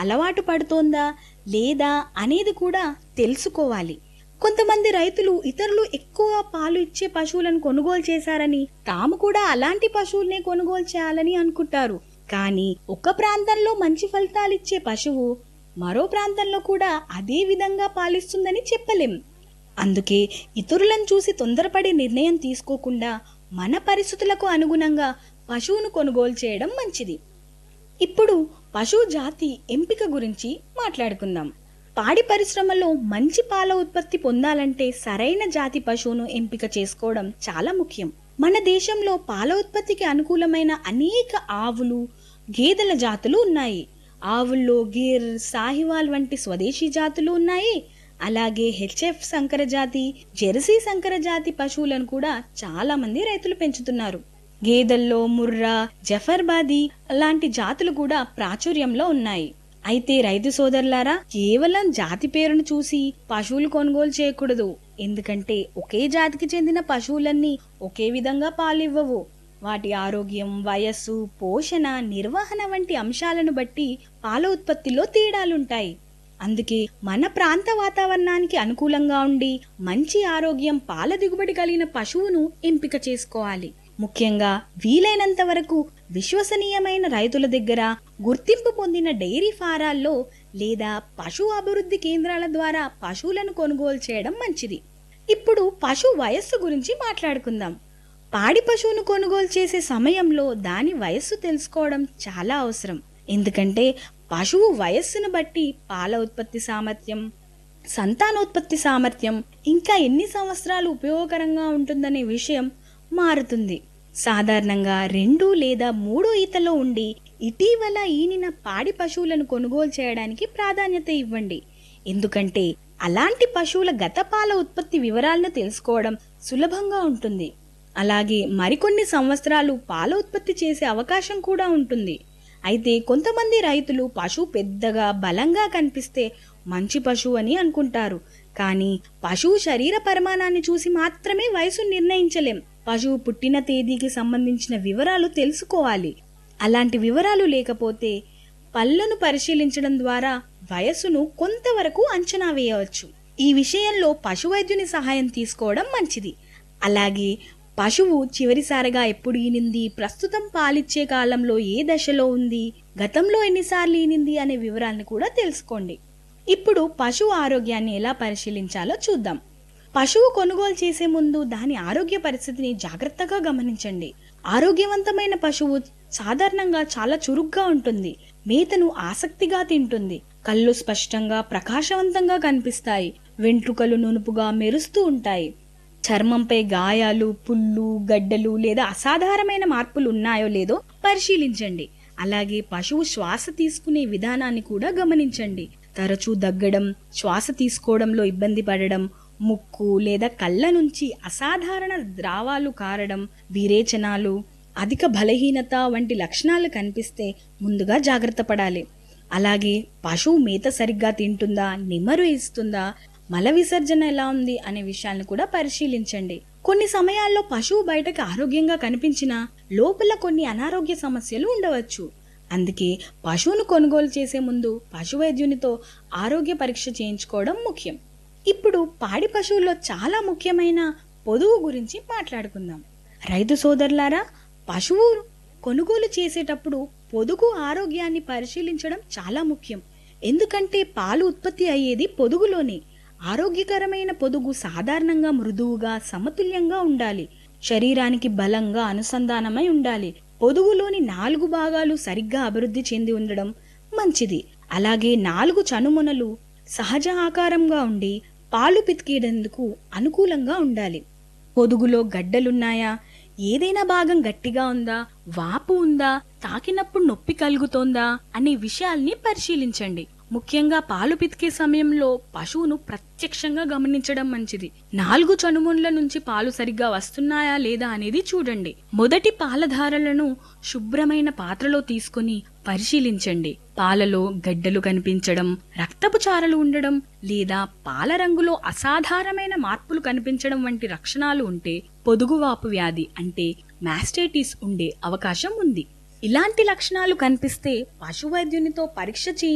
అలవాటు పడుతోందా లేదా అనేది కూడా తెలుసుకోవాలి కొంతమంది రైతులు ఇతరులు ఎక్కువ పాలు ఇచ్చే పశువులను కొనుగోలు చేశారని తాము కూడా అలాంటి పశువుల్నే కొనుగోలు చేయాలని అనుకుంటారు కానీ ఒక ప్రాంతంలో మంచి ఫలితాలు ఇచ్చే పశువు మరో ప్రాంతంలో కూడా అదే విధంగా పాలిస్తుందని చెప్పలేం అందుకే ఇతరులను చూసి తొందరపడి నిర్ణయం తీసుకోకుండా మన పరిస్థితులకు అనుగుణంగా పశువును కొనుగోలు చేయడం మంచిది ఇప్పుడు పశువు జాతి ఎంపిక గురించి మాట్లాడుకుందాం పాడి పరిశ్రమలో మంచి పాల ఉత్పత్తి పొందాలంటే సరైన జాతి పశువును ఎంపిక చేసుకోవడం చాలా ముఖ్యం మన దేశంలో పాల ఉత్పత్తికి అనుకూలమైన అనేక ఆవులు గేదెల జాతులు ఉన్నాయి ఆవుల్లో గిర్ సాహివాల్ వంటి స్వదేశీ జాతులు ఉన్నాయి అలాగే హెచ్ఎఫ్ సంకర జాతి జెర్సీ సంకర జాతి పశువులను కూడా చాలా మంది రైతులు పెంచుతున్నారు గేదెల్లో ముర్రా జఫర్బాదీ లాంటి జాతులు కూడా ప్రాచుర్యంలో ఉన్నాయి అయితే రైతు సోదరులారా కేవలం జాతి పేరును చూసి పశువులు కొనుగోలు చేయకూడదు ఎందుకంటే ఒకే జాతికి చెందిన పశువులన్నీ ఒకే విధంగా పాలివ్వవు వాటి ఆరోగ్యం వయస్సు పోషణ నిర్వహణ వంటి అంశాలను బట్టి పాల ఉత్పత్తిలో తేడాలుంటాయి అందుకే మన ప్రాంత వాతావరణానికి అనుకూలంగా ఉండి మంచి ఆరోగ్యం పాల దిగుబడి కలిగిన పశువును ఎంపిక చేసుకోవాలి ముఖ్యంగా వీలైనంత వరకు విశ్వసనీయమైన రైతుల దగ్గర గుర్తింపు పొందిన డైరీ ఫారాల్లో లేదా పశు అభివృద్ధి కేంద్రాల ద్వారా పశువులను కొనుగోలు చేయడం మంచిది ఇప్పుడు పశు వయస్సు గురించి మాట్లాడుకుందాం పాడి పశువును కొనుగోలు చేసే సమయంలో దాని వయస్సు తెలుసుకోవడం చాలా అవసరం ఎందుకంటే పశువు వయస్సును బట్టి పాల ఉత్పత్తి సామర్థ్యం సంతానోత్పత్తి సామర్థ్యం ఇంకా ఎన్ని సంవత్సరాలు ఉపయోగకరంగా ఉంటుందనే విషయం మారుతుంది సాధారణంగా రెండు లేదా మూడు ఈతలో ఉండి ఇటీవల ఈనిన పాడి పశువులను కొనుగోలు చేయడానికి ప్రాధాన్యత ఇవ్వండి ఎందుకంటే అలాంటి పశువుల గత పాల ఉత్పత్తి వివరాలను తెలుసుకోవడం సులభంగా ఉంటుంది అలాగే మరికొన్ని సంవత్సరాలు పాల ఉత్పత్తి చేసే అవకాశం కూడా ఉంటుంది అయితే కొంతమంది రైతులు పశువు పెద్దగా బలంగా కనిపిస్తే మంచి పశువు అని అనుకుంటారు కానీ పశువు శరీర పరిమాణాన్ని చూసి మాత్రమే వయసు నిర్ణయించలేం పశువు పుట్టిన తేదీకి సంబంధించిన వివరాలు తెలుసుకోవాలి అలాంటి వివరాలు లేకపోతే పళ్ళను పరిశీలించడం ద్వారా వయస్సును కొంతవరకు అంచనా వేయవచ్చు ఈ విషయంలో పశువైద్యుని సహాయం తీసుకోవడం మంచిది అలాగే పశువు చివరిసారిగా ఎప్పుడు ఈనింది ప్రస్తుతం పాలిచ్చే కాలంలో ఏ దశలో ఉంది గతంలో ఎన్నిసార్లు ఈనింది అనే వివరాలను కూడా తెలుసుకోండి ఇప్పుడు పశువు ఆరోగ్యాన్ని ఎలా పరిశీలించాలో చూద్దాం పశువు కొనుగోలు చేసే ముందు దాని ఆరోగ్య పరిస్థితిని జాగ్రత్తగా గమనించండి ఆరోగ్యవంతమైన పశువు సాధారణంగా చాలా చురుగ్గా ఉంటుంది మేతను ఆసక్తిగా తింటుంది కళ్ళు స్పష్టంగా ప్రకాశవంతంగా కనిపిస్తాయి వెంట్రుకలు నునుపుగా మెరుస్తూ ఉంటాయి చర్మంపై గాయాలు పుళ్ళు గడ్డలు లేదా అసాధారణమైన మార్పులు ఉన్నాయో లేదో పరిశీలించండి అలాగే పశువు శ్వాస తీసుకునే విధానాన్ని కూడా గమనించండి తరచూ దగ్గడం శ్వాస తీసుకోవడంలో ఇబ్బంది పడడం ముక్కు లేదా కళ్ళ నుంచి అసాధారణ ద్రావాలు కారడం విరేచనాలు అధిక బలహీనత వంటి లక్షణాలు కనిపిస్తే ముందుగా జాగ్రత్త పడాలి అలాగే పశువు మేత సరిగ్గా తింటుందా నిమరు ఇస్తుందా మల విసర్జన ఎలా ఉంది అనే విషయాలను కూడా పరిశీలించండి కొన్ని సమయాల్లో పశువు బయటకు ఆరోగ్యంగా కనిపించినా లోపల కొన్ని అనారోగ్య సమస్యలు ఉండవచ్చు అందుకే పశువును కొనుగోలు చేసే ముందు పశు వైద్యునితో ఆరోగ్య పరీక్ష చేయించుకోవడం ముఖ్యం ఇప్పుడు పాడి పశువుల్లో చాలా ముఖ్యమైన పొదుగు గురించి మాట్లాడుకుందాం రైతు సోదరులారా పశువు కొనుగోలు చేసేటప్పుడు పొదుగు ఆరోగ్యాన్ని పరిశీలించడం చాలా ముఖ్యం ఎందుకంటే పాలు ఉత్పత్తి అయ్యేది పొదుగులోనే ఆరోగ్యకరమైన పొదుగు సాధారణంగా మృదువుగా సమతుల్యంగా ఉండాలి శరీరానికి బలంగా అనుసంధానమై ఉండాలి పొదుగులోని నాలుగు భాగాలు సరిగ్గా అభివృద్ధి చెంది ఉండడం మంచిది అలాగే నాలుగు చనుమొనలు సహజ ఆకారంగా ఉండి పాలు పితికేందుకు అనుకూలంగా ఉండాలి పొదుగులో గడ్డలున్నాయా ఏదైనా భాగం గట్టిగా ఉందా వాపు ఉందా తాకినప్పుడు నొప్పి కలుగుతోందా అనే విషయాల్ని పరిశీలించండి ముఖ్యంగా పాలు పితికే సమయంలో పశువును ప్రత్యక్షంగా గమనించడం మంచిది నాలుగు చనుముండ్ల నుంచి పాలు సరిగ్గా వస్తున్నాయా లేదా అనేది చూడండి మొదటి పాలధారలను శుభ్రమైన పాత్రలో తీసుకుని పరిశీలించండి పాలలో గడ్డలు కనిపించడం రక్తపు చారలు ఉండడం లేదా పాల రంగులో అసాధారణమైన మార్పులు కనిపించడం వంటి లక్షణాలు ఉంటే పొదుగువాపు వ్యాధి అంటే మాస్టైటిస్ ఉండే అవకాశం ఉంది ఇలాంటి లక్షణాలు కనిపిస్తే పశువైద్యునితో పరీక్ష చేయి